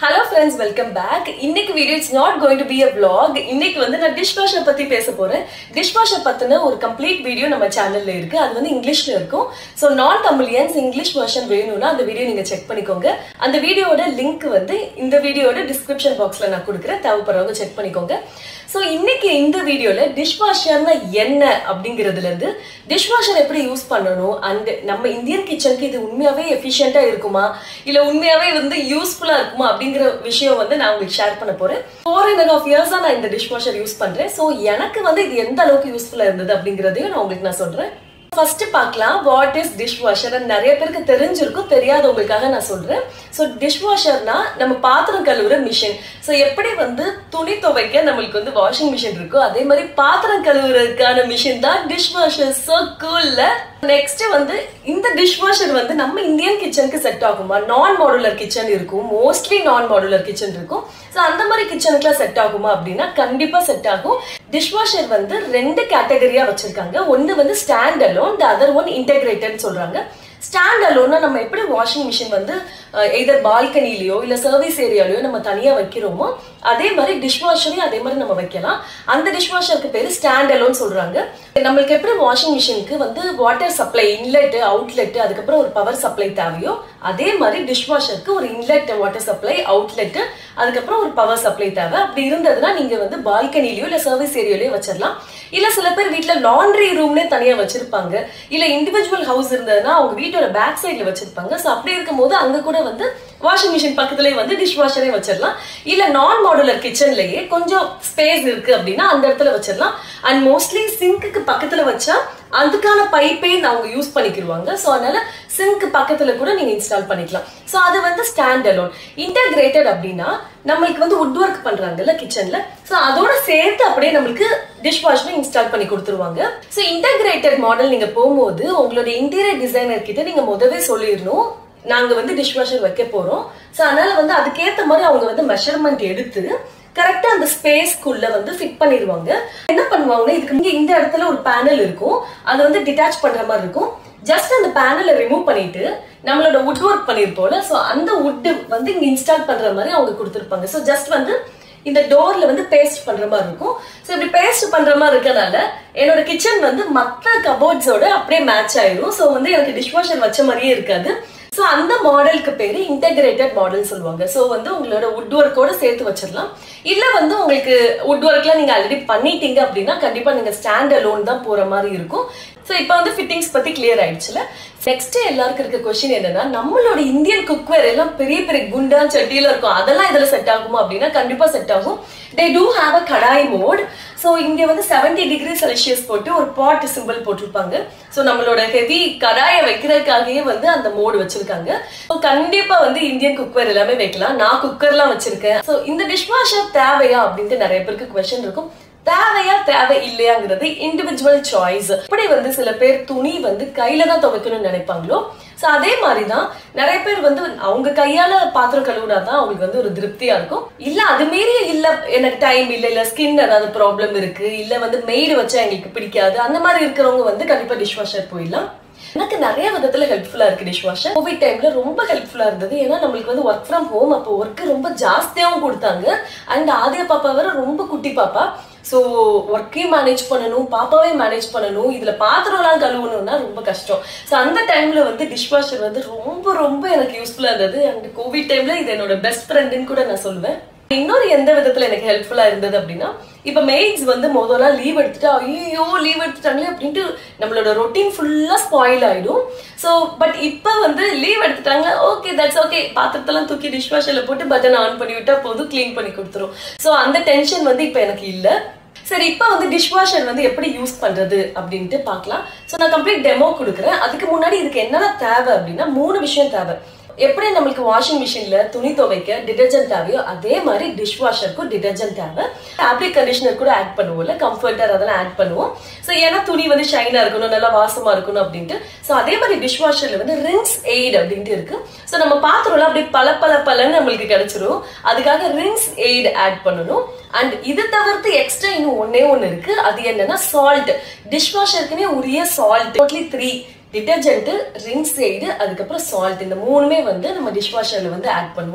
hello friends welcome back இன்னைக்கு video it's not going to be a vlog இன்னைக்கு வந்து நான் டிஷ் வாஷர் பத்தி பேச போறேன் டிஷ் வாஷர் பத்தின ஒரு கம்ப்ளீட் வீடியோ நம்ம சேனல்ல இருக்கு அது வந்து இங்கிலீஷ்ல இருக்கும் ஸோ நான் தமிழியன்ஸ் இங்கிலீஷ் வெர்ஷன் வேணும்னா அந்த வீடியோ நீங்க செக் பண்ணிக்கோங்க அந்த வீடியோட லிங்க் வந்து இந்த வீடியோட டிஸ்கிரிப்ஷன் பாக்ஸ்ல நான் கொடுக்குறேன் தேவைப்படுறவங்க செக் பண்ணிக்கோங்க ஸோ இன்னைக்கு இந்த வீடியோல டிஷ் வாஷர்னா என்ன அப்படிங்கிறதுல இருந்து டிஷ் வாஷர் எப்படி யூஸ் பண்ணணும் அண்ட் நம்ம இந்தியன் கிச்சனுக்கு இது உண்மையாவே எஃபிஷியண்டா இருக்குமா இல்ல உண்மையாவே வந்து யூஸ்ஃபுல்லா இருக்குமா அப்படிங்கிற விஷயம் வந்து நான் உங்களுக்கு ஷேர் பண்ண போறேன் ஃபோர் அண்ட் ஆஃப் இயர்ஸா நான் இந்த டிஷ் வாஷர் யூஸ் பண்றேன் ஸோ எனக்கு வந்து இது எந்த அளவுக்கு யூஸ்ஃபுல்லா இருந்தது அப்படிங்கிறதையும் நான் உங்களுக்கு நான் சொல்றேன் ஃபர்ஸ்ட் பார்க்கலாம் வாட் இஸ் டிஷ் வாஷர் நிறைய பேருக்கு தெரிஞ்சிருக்கும் தெரியாதவங்களுக்காக நான் சொல்றேன் ஸோ டிஷ் வாஷர்னா நம்ம பாத்திரம் கழுவுற மிஷின் ஸோ எப்படி வந்து துணி துவைக்க நம்மளுக்கு வந்து வாஷிங் மிஷின் இருக்கோ அதே மாதிரி பாத்திரம் கழுவுறதுக்கான மிஷின் தான் டிஷ் வாஷர் ஸோ கூல்ல நெக்ஸ்ட் வந்து இந்த டிஷ் வாஷர் வந்து நம்ம இந்தியன் கிச்சனுக்கு செட் ஆகுமா நான் மாடுலர் கிச்சன் இருக்கும் மோஸ்ட்லி நான் மாடுலர் கிச்சன் இருக்கும் ஸோ அந்த மாதிரி கிச்சனுக்குலாம் செட் ஆகுமா அப்படின்னா கண்டிப்பா செட் ஆகும் டிஷ் வாஷர் வந்து ரெண்டு கேட்டகரியா வச்சிருக்காங்க ஒன்னு வந்து stand alone the other one integrated சொல்றாங்க ஸ்டாண்ட் அலோன்னா நம்ம எப்படி வாஷிங் மிஷின் வந்து எதர் பால்கனிலேயோ இல்ல சர்வீஸ் ஏரியாலயோ நம்ம தனியா வைக்கிறோமோ அதே மாதிரி டிஷ் வாஷரையும் அதே மாதிரி நம்ம வைக்கலாம் அந்த டிஷ் வாஷருக்கு பேரு ஸ்டாண்ட் அலோன் சொல்றாங்க நம்மளுக்கு எப்படி வாஷிங் மிஷினுக்கு வந்து வாட்டர் சப்ளை இன்லெட் அவுட்லெட் அதுக்கப்புறம் ஒரு பவர் சப்ளை தேவையோ அதே மாதிரி டிஷ் வாஷருக்கு ஒரு இன்லெட் வாட்டர் சப்ளை அவுட்லெட் அதுக்கப்புறம் ஒரு பவர் சப்ளை தேவை அப்படி இருந்ததுன்னா நீங்க வந்து பால்கனிலயோ இல்ல சர்வீஸ் ஏரியாலயோ வச்சிடலாம் இல்ல சில பேர் வீட்ல லாண்ட்ரி ரூம்னே தனியா வச்சிருப்பாங்க இல்ல இண்டிவிஜுவல் ஹவுஸ் இருந்ததுன்னா அவங்க வீட்டோட பேக் சைட்ல வச்சிருப்பாங்க சோ அப்படி இருக்கும்போது அங்க கூட வந்து வாஷிங் மிஷின் பக்கத்துலயே வந்து டிஷ் வாஷரே வச்சிடலாம் இல்ல நான் மாடுலர் கிச்சன்லயே கொஞ்சம் ஸ்பேஸ் இருக்கு அப்படின்னா அந்த இடத்துல வச்சிடலாம் அண்ட் மோஸ்ட்லி சிங்க்குக்கு பக்கத்துல வச்சா அதுக்கான பைப்பே அவங்க யூஸ் பண்ணிக்கிடுவாங்க ஸோ அதனால சிங்க் பக்கத்துல கூட நீங்க இன்ஸ்டால் பண்ணிக்கலாம் ஸோ அது வந்து ஸ்டாண்ட் அலோன் இன்டகிரேட்டட் அப்படின்னா நம்மளுக்கு வந்து உட் ஒர்க் பண்றாங்கல்ல கிச்சன்ல ஸோ அதோட சேர்த்து அப்படியே நம்மளுக்கு டிஷ் வாஷரும் இன்ஸ்டால் பண்ணி கொடுத்துருவாங்க ஸோ இன்டகிரேட்டட் மாடல் நீங்க போகும்போது உங்களோட இன்டீரியர் டிசைனர் கிட்ட நீங்க முதவே சொல்லிடணும் நாங்க வந்து டிஷ் வாஷர் வைக்க போறோம் ஸோ அதனால வந்து அதுக்கேற்ற மாதிரி அவங்க வந்து மெஷர்மெண்ட் எடுத்து கரெக்டா அந்த ஸ்பேஸ்க்குள்ள வந்து ஃபிட் பண்ணிடுவாங்க என்ன பண்ணுவாங்கன்னா இதுக்கு இங்க இந்த இடத்துல ஒரு பேனல் இருக்கும் அது வந்து டிட்டாச் பண்ற மாதிரி இருக்கும் ஜஸ்ட் அந்த பேனலை ரிமூவ் பண்ணிட்டு நம்மளோட வுட் ஒர்க் பண்ணிருப்போம்ல ஸோ அந்த வுட் வந்து இங்க இன்ஸ்டால் பண்ற மாதிரி அவங்க கொடுத்துருப்பாங்க ஸோ ஜஸ்ட் வந்து இந்த டோர்ல வந்து பேஸ்ட் பண்ற மாதிரி இருக்கும் ஸோ இப்படி பேஸ்ட் பண்ற மாதிரி இருக்கனால என்னோட கிச்சன் வந்து மற்ற கபோர்ட்ஸோட அப்படியே மேட்ச் ஆயிரும் ஸோ வந்து எனக்கு டிஷ் வாஷர் வச்ச மாதிரியே இருக்காது ஸோ அந்த மாடலுக்கு பேரு இன்டெகிரேட்டட் மாடல் சொல்லுவாங்க ஸோ வந்து உங்களோட வுட் ஒர்க்கோட சேர்த்து வச்சிடலாம் இல்ல வந்து உங்களுக்கு வுட் ஒர்க்லாம் நீங்க ஆல்ரெடி பண்ணிட்டீங்க அப்படின்னா கண்டிப்பா நீங்க ஸ்டாண்ட் அலோன் தான் போற மாதிரி இருக்கும் ஸோ இப்போ வந்து ஃபிட்டிங்ஸ் பத்தி கிளியர் ஆயிடுச்சுல நெக்ஸ்ட் எல்லாருக்கும் இருக்க கொஸ்டின் என்னன்னா நம்மளோட இந்தியன் குக்வேர் எல்லாம் பெரிய பெரிய குண்டா சட்டியில இருக்கும் அதெல்லாம் இதுல செட் ஆகுமா அப்படின்னா கண்டிப்பா செட் ஆகும் they do have a kadai mode so இங்க வந்து செவன்டி டிகிரி செல்சியஸ் போட்டு ஒரு பாட் சிம்பிள் போட்டிருப்பாங்க ஸோ நம்மளோட ஹெவி கடாயை வைக்கிறதுக்காகவே வந்து அந்த மோடு வச்சிருக்காங்க ஸோ கண்டிப்பா வந்து இந்தியன் குக்வேர் எல்லாமே வைக்கலாம் நான் குக்கர்லாம் வச்சிருக்கேன் ஸோ இந்த டிஷ் வாஷர் தேவையா அப்படின்ட்டு நிறைய பேருக்கு கொஸ்டின் இருக்கும் தேவையா தேவை இல்லையாங்கிறது இண்டிவிஜுவல் சாய்ஸ் இப்படி வந்து சில பேர் துணி வந்து கையில தான் துவைக்கணும்னு நினைப்பாங்களோ ஸோ அதே மாதிரி தான் நிறைய பேர் வந்து அவங்க கையால பாத்திரம் கழுவுனா தான் அவங்களுக்கு வந்து ஒரு திருப்தியா இருக்கும் இல்ல அது மீறி இல்ல எனக்கு டைம் இல்ல இல்ல ஸ்கின் ஏதாவது ப்ராப்ளம் இருக்கு இல்ல வந்து மெய்டு வச்சா எங்களுக்கு பிடிக்காது அந்த மாதிரி இருக்கிறவங்க வந்து கண்டிப்பா டிஷ் வாஷர் போயிடலாம் எனக்கு நிறைய விதத்துல ஹெல்ப்ஃபுல்லா இருக்கு டிஷ் வாஷர் கோவிட் டைம்ல ரொம்ப ஹெல்ப்ஃபுல்லா இருந்தது ஏன்னா நம்மளுக்கு வந்து ஒர்க் ஃப்ரம் ஹோம் அப்போ ஒர்க் ரொம்ப ஜாஸ்தியாவும் கொடுத்தாங்க அண்ட் ஆதிய பாப்பா வேற ரொம்ப குட்டி பாப்பா ஸோ ஒர்க்கையும் மேனேஜ் பண்ணணும் பாப்பாவே மேனேஜ் பண்ணணும் இதுல பாத்திரம்லாம் கழுவணும்னா ரொம்ப கஷ்டம் ஸோ அந்த டைம்ல வந்து டிஷ் வாஷர் வந்து ரொம்ப ரொம்ப எனக்கு யூஸ்ஃபுல்லா இருந்தது அண்ட் கோவிட் டைம்ல இது என்னோட பெஸ்ட் ஃப்ரெண்டுன்னு கூட நான் சொல்லுவேன் இன்னொரு எந்த விதத்துல எனக்கு ஹெல்ப்ஃபுல்லா இருந்தது அப்படின்னா இப்ப மெய்ட்ஸ் வந்து முதல்ல லீவ் எடுத்துட்டு ஐயோ லீவ் எடுத்துட்டாங்களே அப்படின்ட்டு நம்மளோட ரொட்டீன் ஃபுல்லா ஸ்பாயில் ஆயிடும் ஸோ பட் இப்ப வந்து லீவ் எடுத்துட்டாங்க ஓகே தட்ஸ் ஓகே பாத்திரத்தெல்லாம் தூக்கி டிஷ் வாஷர்ல போட்டு பட்டன் ஆன் பண்ணி விட்டா போதும் க்ளீன் பண்ணி கொடுத்துரும் ஸோ அந்த டென்ஷன் வந்து இப்ப எனக்கு இல்லை சரி இப்போ வந்து டிஷ் வாஷர் வந்து எப்படி யூஸ் பண்றது அப்படின்ட்டு பார்க்கலாம் ஸோ நான் கம்ப்ளீட் டெமோ கொடுக்குறேன் அதுக்கு முன்னாடி இதுக்கு என்னென்ன தேவை அப்படின்னா மூணு விஷயம் தேவை எப்படி நம்மளுக்கு வாஷிங் மிஷின்ல துணி துவைக்க டிடர்ஜென்ட் தேவையோ அதே மாதிரி டிஷ் வாஷருக்கும் டிடர்ஜென்ட் தேவை ஃபேப்ரிக் கண்டிஷனர் கூட ஆட் பண்ணுவோம்ல கம்ஃபர்டர் அதெல்லாம் ஆட் பண்ணுவோம் ஸோ ஏன்னா துணி வந்து ஷைனா இருக்கணும் நல்லா வாசமா இருக்கணும் அப்படின்ட்டு ஸோ அதே மாதிரி டிஷ் வாஷர்ல வந்து ரின்ஸ் எய்ட் அப்படின்ட்டு இருக்கு ஸோ நம்ம பாத்திரம்லாம் அப்படியே பல பல பலன்னு நம்மளுக்கு கிடைச்சிரும் அதுக்காக ரின்ஸ் எய்ட் ஆட் பண்ணணும் அண்ட் இது தவிர்த்து எக்ஸ்ட்ரா இன்னும் ஒன்னே ஒன்று இருக்கு அது என்னன்னா சால்ட் டிஷ் வாஷருக்குனே உரிய salt totally three detergent rinse aid அதுக்கப்புறம் சால்ட் இந்த மூணுமே வந்து நம்ம டிஷ் வாஷர்ல வந்து ஆட் பண்ணுவோம்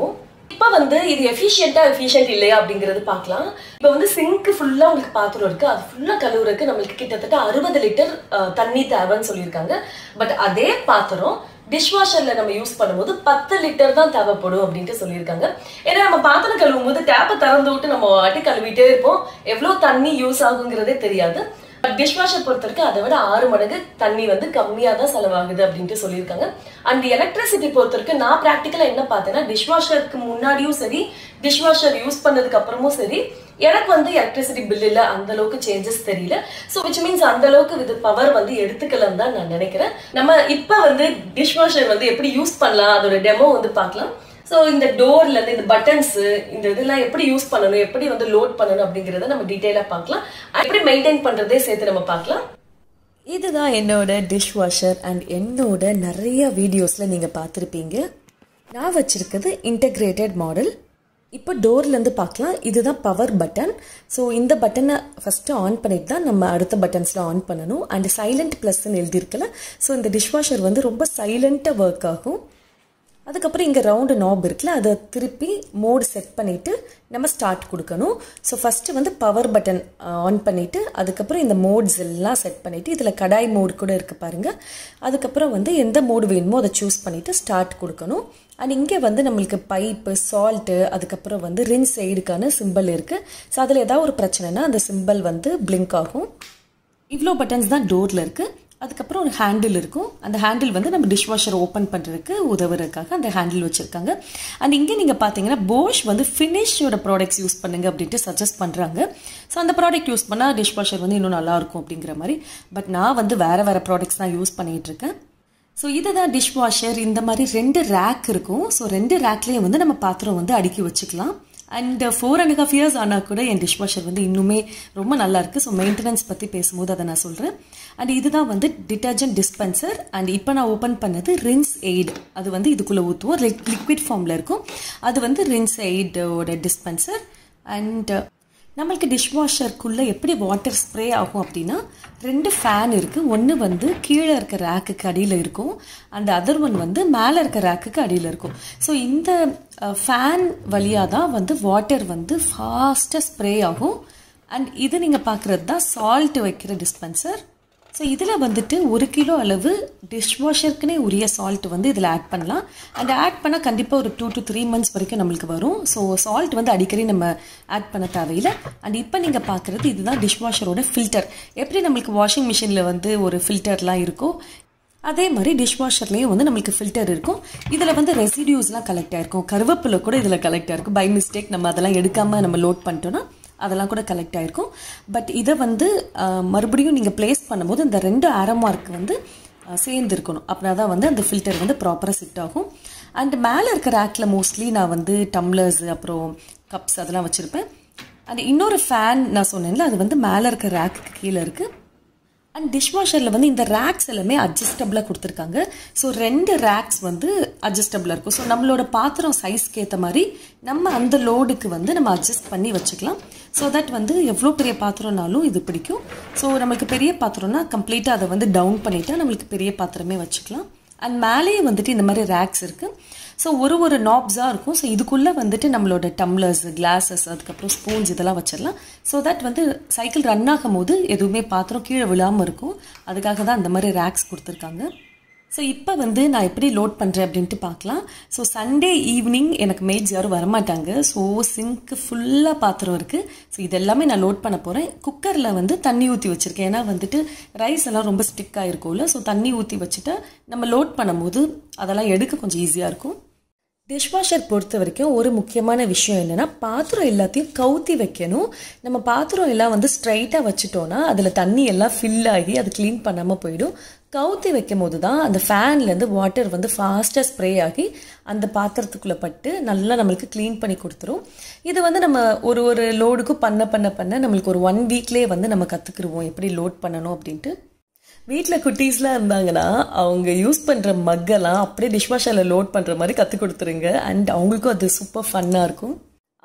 இப்போ வந்து இது எஃபிஷியண்டா எஃபிஷியன்ட் இல்லையா அப்படிங்கிறது பார்க்கலாம் இப்போ வந்து சிங்க் ஃபுல்லா உங்களுக்கு பாத்திரம் இருக்கு அது ஃபுல்லா கழுவுறதுக்கு நம்மளுக்கு கிட்டத்தட்ட அறுபது லிட்டர் அஹ், தண்ணி தேவைன்னு சொல்லியிருக்காங்க பட் அதே பாத்திரம் டிஷ்வாஷர்ல நம்ம யூஸ் பண்ணும்போது பத்து லிட்டர் தான் தேவைப்படும் அப்படின்ட்டு சொல்லியிருக்காங்க ஏன்னா நம்ம பாத்திரம் கழுவும் போது டேப்பை திறந்து விட்டு நம்ம வாட்டி கழுவிட்டே இருப்போம் எவ்வளவு தண்ணி யூஸ் ஆகுங்கிறதே தெரியாது பட் டிஷ்வாஷர் பொறுத்த வரைக்கும் அதை விட ஆறு மடங்கு தண்ணி வந்து கம்மியா தான் செலவாகுது அப்படின்ட்டு சொல்லியிருக்காங்க அண்ட் எலக்ட்ரிசிட்டி பொறுத்த வரைக்கும் நான் ப்ராக்டிக்கலா என்ன பார்த்தேன்னா டிஷ்வாஷருக்கு முன்னாடியும் சரி டிஷ்வாஷர் யூஸ் பண்ணதுக்கு அப்புறமும் சரி எனக்கு வந்து எலக்ட்ரிசிட்டி பில் இல்ல அந்த அளவுக்கு சேஞ்சஸ் தெரியல ஸோ விச் மீன்ஸ் அந்த அளவுக்கு இது பவர் வந்து எடுத்துக்கலாம் தான் நான் நினைக்கிறேன் நம்ம இப்ப வந்து டிஷ்வாஷர் வந்து எப்படி யூஸ் பண்ணலாம் அதோட டெமோ வந்து பார்க்கலாம் ஸோ இந்த டோர்ல இருந்து இந்த பட்டன்ஸ் இந்த இதெல்லாம் எப்படி யூஸ் பண்ணணும் எப்படி வந்து லோட் பண்ணணும் அப்படிங்கறத நம்ம டீட்டெயிலா பார்க்கலாம் எப்படி மெயின்டைன் பண்றதே சேர்த்து நம்ம பார்க்கலாம் இதுதான் என்னோட டிஷ் வாஷர் அண்ட் என்னோட நிறைய வீடியோஸில் நீங்கள் பார்த்துருப்பீங்க நான் வச்சிருக்கிறது இன்டகிரேட்டட் மாடல் இப்போ டோர்லேருந்து பார்க்கலாம் இதுதான் பவர் பட்டன் ஸோ இந்த பட்டனை ஃபஸ்ட்டு ஆன் பண்ணிட்டு தான் நம்ம அடுத்த பட்டன்ஸில் ஆன் பண்ணணும் அண்ட் சைலண்ட் ப்ளஸ்ன்னு எழுதியிருக்கல ஸோ இந்த டிஷ் வாஷர் வந்து ரொம்ப சைலண்ட்டாக ஒர்க் ஆகும் அதுக்கப்புறம் இங்கே ரவுண்டு நாப் இருக்குல்ல அதை திருப்பி மோடு செட் பண்ணிவிட்டு நம்ம ஸ்டார்ட் கொடுக்கணும் ஸோ ஃபஸ்ட்டு வந்து பவர் பட்டன் ஆன் பண்ணிவிட்டு அதுக்கப்புறம் இந்த மோட்ஸ் எல்லாம் செட் பண்ணிவிட்டு இதில் கடாய் மோடு கூட இருக்குது பாருங்கள் அதுக்கப்புறம் வந்து எந்த மோடு வேணுமோ அதை சூஸ் பண்ணிவிட்டு ஸ்டார்ட் கொடுக்கணும் அண்ட் இங்கே வந்து நம்மளுக்கு பைப்பு சால்ட்டு அதுக்கப்புறம் வந்து ரின் சைடுக்கான சிம்பிள் இருக்குது ஸோ அதில் ஏதாவது ஒரு பிரச்சனைனா அந்த சிம்பிள் வந்து பிளிங்க் ஆகும் இவ்வளோ பட்டன்ஸ் தான் டோரில் இருக்குது அதுக்கப்புறம் ஒரு ஹேண்டில் இருக்கும் அந்த ஹேண்டில் வந்து நம்ம டிஷ் வாஷர் ஓப்பன் பண்ணுறதுக்கு உதவுறதுக்காக அந்த ஹேண்டில் வச்சுருக்காங்க அண்ட் இங்கே நீங்கள் பார்த்தீங்கன்னா போஷ் வந்து ஃபினிஷோட ப்ராடக்ட்ஸ் யூஸ் பண்ணுங்க அப்படின்ட்டு சஜஸ்ட் பண்ணுறாங்க ஸோ அந்த ப்ராடக்ட் யூஸ் பண்ணால் டிஷ் வாஷர் வந்து இன்னும் நல்லா இருக்கும் அப்படிங்கிற மாதிரி பட் நான் வந்து வேறு வேறு ப்ராடக்ட்ஸ் தான் யூஸ் பண்ணிகிட்டு இருக்கேன் ஸோ இதுதான் டிஷ் வாஷர் இந்த மாதிரி ரெண்டு ரேக் இருக்கும் ஸோ ரெண்டு ரேக்லேயும் வந்து நம்ம பாத்திரம் வந்து அடுக்கி வச்சுக்கலாம் and four and half years ஆனால் கூட என் டிஷ் வாஷர் வந்து இன்னுமே ரொம்ப நல்லா இருக்கு ஸோ மெயின்டெனன்ஸ் பற்றி பேசும்போது அதை நான் சொல்கிறேன் அண்ட் இதுதான் வந்து டிட்டர்ஜென்ட் டிஸ்பென்சர் அண்ட் இப்போ நான் ஓப்பன் பண்ணது ரின்ஸ் எய்ட் அது வந்து இதுக்குள்ளே ஊற்றுவோம் லிக்விட் ஃபார்மில் இருக்கும் அது வந்து ரின்ஸ் எய்டோட டிஸ்பென்சர் அண்ட் நம்மளுக்கு டிஷ்வாஷருக்குள்ளே எப்படி வாட்டர் ஸ்ப்ரே ஆகும் அப்படின்னா ரெண்டு ஃபேன் இருக்குது ஒன்று வந்து கீழே இருக்க ரேக்குக்கு அடியில் இருக்கும் அந்த அதர் ஒன் வந்து மேலே இருக்க ரேக்குக்கு அடியில் இருக்கும் ஸோ இந்த ஃபேன் வழியாக தான் வந்து வாட்டர் வந்து ஃபாஸ்ட்டாக ஸ்ப்ரே ஆகும் அண்ட் இது நீங்கள் பார்க்குறது தான் சால்ட் வைக்கிற டிஸ்பென்சர் ஸோ இதில் வந்துட்டு ஒரு கிலோ அளவு டிஷ்வாஷருக்குனே உரிய சால்ட் வந்து இதில் ஆட் பண்ணலாம் அண்ட் ஆட் பண்ணால் கண்டிப்பாக ஒரு டூ டு த்ரீ மந்த்ஸ் வரைக்கும் நம்மளுக்கு வரும் ஸோ சால்ட் வந்து அடிக்கடி நம்ம ஆட் பண்ண தேவையில்லை அண்ட் இப்போ நீங்கள் பார்க்குறது இதுதான் டிஷ்வாஷரோட ஃபில்டர் எப்படி நம்மளுக்கு வாஷிங் மிஷினில் வந்து ஒரு ஃபில்டர்லாம் இருக்கோ அதே மாதிரி டிஷ்வாஷர்லேயும் வந்து நம்மளுக்கு ஃபில்டர் இருக்கும் இதில் வந்து ரெசிடியூஸ்லாம் கலெக்ட் ஆயிருக்கும் கருவேப்பிலை கூட இதில் கலெக்ட் ஆயிருக்கும் பை மிஸ்டேக் நம்ம அதெல்லாம் எடுக்காமல் நம்ம லோட் பண்ணிட்டோம்னா அதெல்லாம் கூட கலெக்ட் ஆயிருக்கும் பட் இதை வந்து அஹ், மறுபடியும் நீங்கள் ப்ளேஸ் பண்ணும்போது இந்த ரெண்டு அரமார்க் வந்து அஹ், சேர்ந்து இருக்கணும் அப்படின்னா தான் வந்து அந்த ஃபில்டர் வந்து ப்ராப்பராக செட் ஆகும் அண்ட் மேலே இருக்க ரேக்கில் மோஸ்ட்லி நான் வந்து டம்ளர்ஸ் அப்புறம் கப்ஸ் அதெல்லாம் வச்சுருப்பேன் அண்ட் இன்னொரு ஃபேன் நான் சொன்னேன்ல அது வந்து மேலே இருக்க ரேக்குக்கு கீழே இருக்குது அண்ட் டிஷ்வாஷரில் வந்து இந்த ரேக்ஸ் எல்லாமே அட்ஜஸ்டபிளாக கொடுத்துருக்காங்க ஸோ ரெண்டு ரேக்ஸ் வந்து அட்ஜஸ்டபிளாக இருக்கும் ஸோ நம்மளோட பாத்திரம் சைஸ்க்கு ஏற்ற மாதிரி நம்ம அந்த லோடுக்கு வந்து நம்ம அட்ஜஸ்ட் பண்ணி வச்சுக்கலாம் ஸோ தட் வந்து எவ்வளோ பெரிய பாத்திரம்னாலும் இது பிடிக்கும் ஸோ நம்மளுக்கு பெரிய பாத்திரம்னா கம்ப்ளீட்டாக அதை வந்து டவுன் பண்ணிட்டா நம்மளுக்கு பெரிய பாத்திரமே வச்சுக்கலாம் அண்ட் மேலேயே வந்துட்டு இந்த மாதிரி ரேக்ஸ் இருக்குது ஸோ ஒரு ஒரு நாப்ஸாக இருக்கும் ஸோ இதுக்குள்ளே வந்துட்டு நம்மளோட டம்ளர்ஸ் கிளாஸஸ் அதுக்கப்புறம் ஸ்பூன்ஸ் இதெல்லாம் வச்சிடலாம் ஸோ தட் வந்து சைக்கிள் ரன் ஆகும் போது எதுவுமே பாத்திரம் கீழே விழாமல் இருக்கும் அதுக்காக தான் அந்த மாதிரி ரேக்ஸ் கொடுத்துருக்காங்க ஸோ இப்போ வந்து நான் எப்படி லோட் பண்ணுறேன் அப்படின்ட்டு பார்க்கலாம் ஸோ சண்டே ஈவினிங் எனக்கு மேட்ஸ் யாரும் வரமாட்டாங்க ஸோ சிங்க்கு ஃபுல்லாக பாத்திரம் இருக்குது ஸோ இதெல்லாமே நான் லோட் பண்ண போகிறேன் குக்கரில் வந்து தண்ணி ஊற்றி வச்சுருக்கேன் ஏன்னா வந்துட்டு ரைஸ் எல்லாம் ரொம்ப ஸ்டிக்காக இருக்கும்ல ஸோ தண்ணி ஊற்றி வச்சுட்டா நம்ம லோட் பண்ணும்போது அதெல்லாம் எடுக்க கொஞ்சம் ஈஸியாக இருக்கும் டிஷ்வாஷர் பொறுத்த வரைக்கும் ஒரு முக்கியமான விஷயம் என்னன்னா பாத்திரம் எல்லாத்தையும் கவுத்தி வைக்கணும் நம்ம பாத்திரம் எல்லாம் வந்து ஸ்ட்ரைட்டாக வச்சுட்டோம்னா அதில் தண்ணி எல்லாம் ஃபில் ஆகி அது க்ளீன் பண்ணாமல் போயிடும் கவுத்தி வைக்கும் போது தான் அந்த ஃபேன்லேருந்து வாட்டர் வந்து ஃபாஸ்ட்டாக ஸ்ப்ரே ஆகி அந்த பாத்திரத்துக்குள்ளே பட்டு நல்லா நம்மளுக்கு க்ளீன் பண்ணி கொடுத்துரும் இது வந்து நம்ம ஒரு ஒரு லோடுக்கும் பண்ண பண்ண பண்ண நம்மளுக்கு ஒரு ஒன் வீக்லேயே வந்து நம்ம கற்றுக்குருவோம் எப்படி லோட் பண்ணணும் அப்படின்ட்டு வீட்டில் குட்டீஸ்லாம் இருந்தாங்கன்னா அவங்க யூஸ் பண்ணுற மக்கெல்லாம் அப்படியே டிஷ்வாஷரில் லோட் பண்ணுற மாதிரி கற்றுக் கொடுத்துருங்க அண்ட் அவங்களுக்கும் அது சூப்பர் ஃபன்னாக இருக்கும்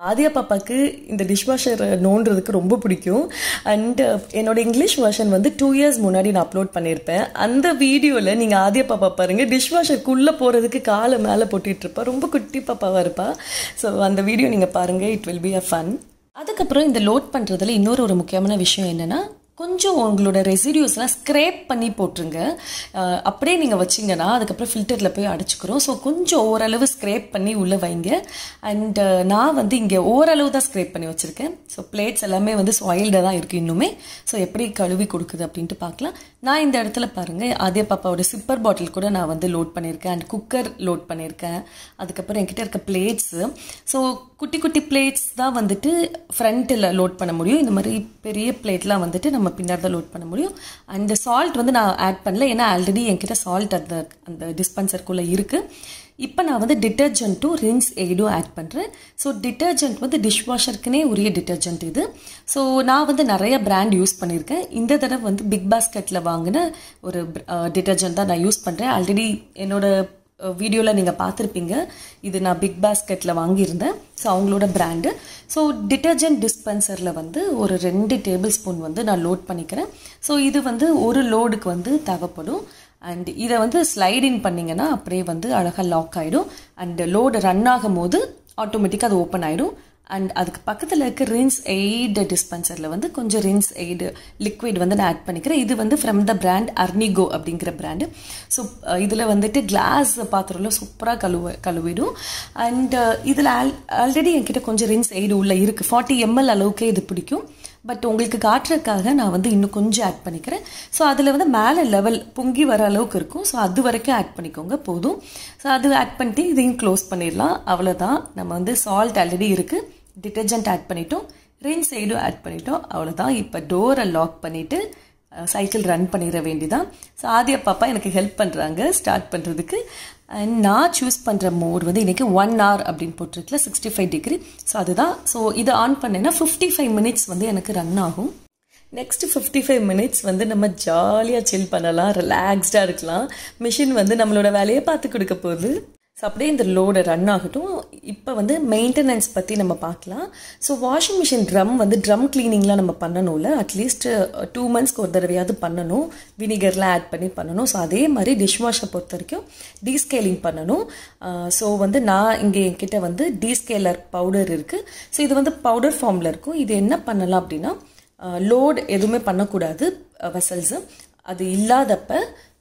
ஆதியா பாப்பாக்கு இந்த டிஷ் வாஷர் நோண்டுறதுக்கு ரொம்ப பிடிக்கும் அண்ட் என்னோட இங்கிலீஷ் வெர்ஷன் வந்து டூ இயர்ஸ் முன்னாடி நான் அப்லோட் பண்ணியிருப்பேன் அந்த வீடியோவில் நீங்கள் ஆதியா பாப்பா பாருங்கள் டிஷ் வாஷருக்குள்ளே போகிறதுக்கு காலை மேலே போட்டுட்டு இருப்பா ரொம்ப குட்டி பாப்பாவாக இருப்பா ஸோ அந்த வீடியோ நீங்கள் பாருங்கள் it will be a fun அதுக்கப்புறம் இந்த லோட் பண்ணுறதுல இன்னொரு ஒரு முக்கியமான விஷயம் என்னென்னா கொஞ்சம் உங்களோட ரெசிடியூஸ்லாம் ஸ்க்ரேப் பண்ணி போட்டுருங்க அஹ் அப்படியே நீங்கள் வச்சிங்கன்னா அதுக்கப்புறம் ஃபில்டரில் போய் அடைச்சிக்கிறோம் ஸோ கொஞ்சம் ஓரளவு ஸ்க்ரேப் பண்ணி உள்ளே வைங்க அண்ட் நான் வந்து இங்கே ஓரளவு தான் ஸ்க்ரேப் பண்ணி வச்சுருக்கேன் ஸோ பிளேட்ஸ் எல்லாமே வந்து சாயில்டாக தான் இருக்குது இன்னுமே ஸோ எப்படி கழுவி கொடுக்குது அப்படின்ட்டு பார்க்கலாம் நான் இந்த இடத்துல பாருங்கள் அதே பாப்பாவோட சிப்பர் பாட்டில் கூட நான் வந்து லோட் பண்ணியிருக்கேன் அண்ட் குக்கர் லோட் பண்ணியிருக்கேன் அதுக்கப்புறம் என்கிட்ட இருக்க பிளேட்ஸு ஸோ குட்டி குட்டி பிளேட்ஸ் தான் வந்துட்டு ஃப்ரண்ட்டில் லோட் பண்ண முடியும் இந்த மாதிரி பெரிய பிளேட்லாம் வந்துட்டு நம்ம பின்னாடி தான் லோட் பண்ண முடியும் அந்த சால்ட் வந்து நான் ஆட் பண்ணல ஏன்னா ஆல்ரெடி என்கிட்ட சால்ட் அந்த அந்த டிஸ்பென்சருக்குள்ளே இருக்குது இப்போ நான் வந்து டிட்டர்ஜென்ட்டும் ரின்ஸ் எய்டும் ஆட் பண்ணுறேன் ஸோ டிட்டர்ஜென்ட் வந்து டிஷ் வாஷருக்குனே உரிய டிட்டர்ஜென்ட் இது ஸோ நான் வந்து நிறைய பிராண்ட் யூஸ் பண்ணியிருக்கேன் இந்த தடவை வந்து பிக் பாஸ்கெட்டில் வாங்கின ஒரு டிட்டர்ஜென்ட் தான் நான் யூஸ் பண்ணுறேன் ஆல்ரெடி என்னோட வீடியோவில் நீங்கள் பார்த்துருப்பீங்க இது நான் பிக் பாஸ்கெட்டில் வாங்கியிருந்தேன் ஸோ அவங்களோட பிராண்டு ஸோ டிட்டர்ஜென்ட் டிஸ்பென்சரில் வந்து ஒரு ரெண்டு டேபிள் ஸ்பூன் வந்து நான் லோட் பண்ணிக்கிறேன் ஸோ இது வந்து ஒரு லோடுக்கு வந்து தேவைப்படும் அண்ட் இதை வந்து ஸ்லைட் இன் பண்ணிங்கன்னா அப்படியே வந்து அழகாக லாக் ஆகிடும் அண்ட் லோடு ரன் ஆகும் போது ஆட்டோமேட்டிக்காக அது ஓப்பன் ஆகிடும் அண்ட் அதுக்கு பக்கத்தில் இருக்க ரின்ஸ் எய்டு டிஸ்பென்சரில் வந்து கொஞ்சம் ரின்ஸ் எய்டு லிக்விட் வந்து நான் ஆட் பண்ணிக்கிறேன் இது வந்து ஃப்ரம் த பிராண்ட் அர்னிகோ அப்படிங்கிற பிராண்டு ஸோ இதில் வந்துட்டு கிளாஸ் பாத்திரம்ல சூப்பராக கழுவ கழுவிடும் அண்ட் இதில் ஆல் ஆல்ரெடி என்கிட்ட கொஞ்சம் ரின்ஸ் எய்டு உள்ள இருக்குது ஃபார்ட்டி எம்எல் அளவுக்கே இது பிடிக்கும் பட் உங்களுக்கு காட்டுறதுக்காக நான் வந்து இன்னும் கொஞ்சம் ஆட் பண்ணிக்கிறேன் ஸோ அதில் வந்து மேலே லெவல் பொங்கி வர அளவுக்கு இருக்கும் ஸோ அது வரைக்கும் ஆட் பண்ணிக்கோங்க போதும் ஸோ அது ஆட் பண்ணிட்டு இதையும் க்ளோஸ் பண்ணிடலாம் அவ்வளோதான் நம்ம வந்து சால்ட் ஆல்ரெடி இருக்குது டிட்டர்ஜென்ட் ஆட் பண்ணிட்டோம் ரின் சைடும் ஆட் பண்ணிட்டோம் அவ்வளோதான் இப்போ டோரை லாக் பண்ணிவிட்டு சைக்கிள் ரன் பண்ணிட வேண்டிதான் ஸோ ஆதியா பாப்பா எனக்கு ஹெல்ப் பண்ணுறாங்க ஸ்டார்ட் பண்ணுறதுக்கு அண்ட் நான் சூஸ் பண்ணுற மோட் வந்து இன்றைக்கி ஒன் ஹவர் அப்படின்னு போட்டிருக்கல சிக்ஸ்டி ஃபைவ் டிகிரி ஸோ அதுதான் ஸோ இதை ஆன் பண்ணேன்னா ஃபிஃப்டி ஃபைவ் மினிட்ஸ் வந்து எனக்கு ரன் ஆகும் நெக்ஸ்ட் ஃபிஃப்டி ஃபைவ் மினிட்ஸ் வந்து நம்ம ஜாலியாக சில் பண்ணலாம் ரிலாக்ஸ்டாக இருக்கலாம் மிஷின் வந்து நம்மளோட வேலையை பார்த்து கொடுக்க போகுது ஸோ அப்படியே இந்த லோடு ரன் ஆகட்டும் இப்போ வந்து மெயின்டெனன்ஸ் பற்றி நம்ம பார்க்கலாம் ஸோ வாஷிங் மிஷின் ட்ரம் வந்து ட்ரம் க்ளீனிங்லாம் நம்ம பண்ணணும்ல அட்லீஸ்ட் டூ மந்த்ஸ்க்கு ஒரு தடவையாவது பண்ணணும் வினிகர்லாம் ஆட் பண்ணி பண்ணணும் ஸோ அதே மாதிரி டிஷ் வாஷை பொறுத்த வரைக்கும் டீஸ்கேலிங் பண்ணணும் ஸோ வந்து நான் இங்கே என்கிட்ட வந்து டீஸ்கேலர் பவுடர் இருக்குது ஸோ இது வந்து பவுடர் ஃபார்மில் இருக்கும் இது என்ன பண்ணலாம் அப்படின்னா லோட் எதுவுமே பண்ணக்கூடாது வெசல்ஸு அது இல்லாதப்ப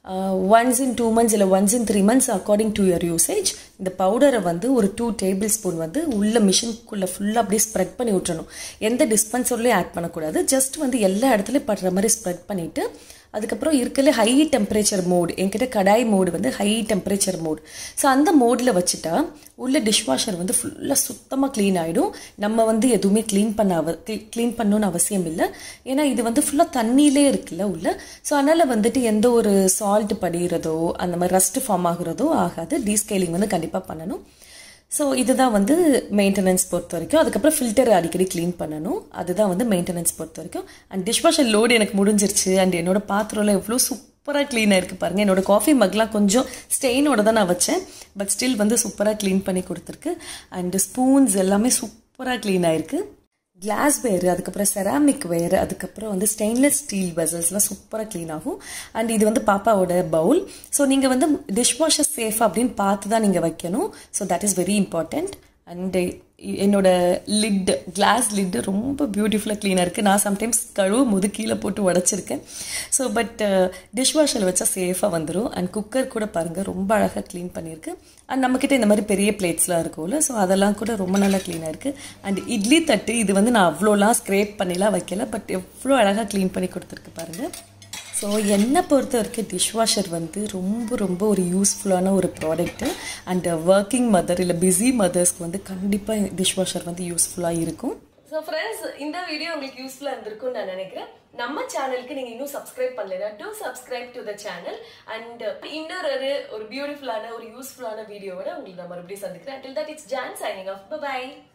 ஒன்ஸ் இன் டூ மந்த்ஸ் இல்லை once in three months according to your usage இந்த பவுடரை வந்து ஒரு டூ டேபிள் ஸ்பூன் வந்து உள்ள மிஷின்குள்ளே ஃபுல்லாக அப்படியே ஸ்ப்ரெட் பண்ணி விட்டுறணும் எந்த டிஸ்பென்சர்லையும் ஆட் பண்ணக்கூடாது ஜஸ்ட் வந்து எல்லா இடத்துலையும் படுற மாதிரி ஸ்ப்ரெட் பண்ணிவிட்டு அதுக்கப்புறம் இருக்கல ஹை டெம்பரேச்சர் மோடு என்கிட்ட கடாய் மோடு வந்து ஹை டெம்பரேச்சர் மோடு ஸோ அந்த மோடில் வச்சுட்டா உள்ள டிஷ்வாஷர் வந்து ஃபுல்லாக சுத்தமாக க்ளீன் ஆகிடும் நம்ம வந்து எதுவுமே க்ளீன் பண்ண அவ க்ளீன் பண்ணணும்னு அவசியம் இல்லை ஏன்னா இது வந்து ஃபுல்லாக தண்ணியிலே இருக்குல்ல உள்ள ஸோ அதனால் வந்துட்டு எந்த ஒரு சால்ட் படிகிறதோ அந்த மாதிரி ரஸ்ட் ஃபார்ம் ஆகுறதோ ஆகாது டீஸ்கேலிங் வந்து கண்டிப்பாக பண்ணணும் ஸோ இதுதான் வந்து மெயின்டெனன்ஸ் பொறுத்த வரைக்கும் அதுக்கப்புறம் ஃபில்டர் அடிக்கடி க்ளீன் பண்ணணும் அதுதான் வந்து மெயின்டெனன்ஸ் பொறுத்த வரைக்கும் அண்ட் டிஷ்வாஷர் லோடு எனக்கு முடிஞ்சிருச்சு அண்ட் என்னோட பாத்திரம்லாம் எவ்வளோ சூப்பராக க்ளீனாக இருக்குது பாருங்கள் என்னோட காஃபி மக்லாம் கொஞ்சம் ஸ்டெயினோட தான் நான் வச்சேன் பட் ஸ்டில் வந்து சூப்பராக க்ளீன் பண்ணி கொடுத்துருக்கு அண்ட் ஸ்பூன்ஸ் எல்லாமே சூப்பராக க்ளீன் ஆயிருக்கு கிளாஸ் வேறு அதுக்கப்புறம் செராமிக் வேறு அதுக்கப்புறம் வந்து ஸ்டெயின்லெஸ் ஸ்டீல் வெசல்ஸ்லாம் சூப்பராக க்ளீன் ஆகும் அண்ட் இது வந்து பாப்பாவோட பவுல் ஸோ நீங்கள் வந்து டிஷ் வாஷர் சேஃப் அப்படின்னு பார்த்து தான் நீங்கள் வைக்கணும் so that is very important and என்னோட லிட் கிளாஸ் லிட்டு ரொம்ப பியூட்டிஃபுல்லாக க்ளீனாக இருக்குது நான் சம்டைம்ஸ் கழுவும் போது கீழே போட்டு உடச்சிருக்கேன் ஸோ பட் டிஷ் வாஷரில் வச்சா சேஃபாக வந்துடும் அண்ட் குக்கர் கூட பாருங்கள் ரொம்ப அழகாக க்ளீன் பண்ணியிருக்கு அண்ட் நம்மக்கிட்ட இந்த மாதிரி பெரிய பிளேட்ஸ்லாம் இருக்கும்ல ஸோ அதெல்லாம் கூட ரொம்ப நல்லா க்ளீனாக இருக்குது அண்ட் இட்லி தட்டு இது வந்து நான் அவ்வளோலாம் ஸ்க்ரேப் பண்ணிலாம் வைக்கல பட் எவ்வளோ அழகாக க்ளீன் பண்ணி கொடுத்துருக்கு பாருங்கள் ஸோ என்னை பொறுத்த வரைக்கும் டிஷ்வாஷர் வந்து ரொம்ப ரொம்ப ஒரு யூஸ்ஃபுல்லான ஒரு ப்ராடக்ட்டு அண்ட் ஒர்க்கிங் மதர் இல்லை பிஸி மதர்ஸ்க்கு வந்து கண்டிப்பாக டிஷ்வாஷர் வந்து யூஸ்ஃபுல்லாக இருக்கும் ஸோ ஃப்ரெண்ட்ஸ் இந்த வீடியோ உங்களுக்கு யூஸ்ஃபுல்லாக இருந்திருக்கும்னு நான் நினைக்கிறேன் நம்ம சேனலுக்கு நீங்கள் இன்னும் சப்ஸ்கிரைப் பண்ணலைன்னா do subscribe to the channel and இன்னொரு ஒரு பியூட்டிஃபுல்லான ஒரு யூஸ்ஃபுல்லான வீடியோவோட உங்களுக்கு நான் மறுபடியும் சந்திக்கிறேன் till that it's John signing off by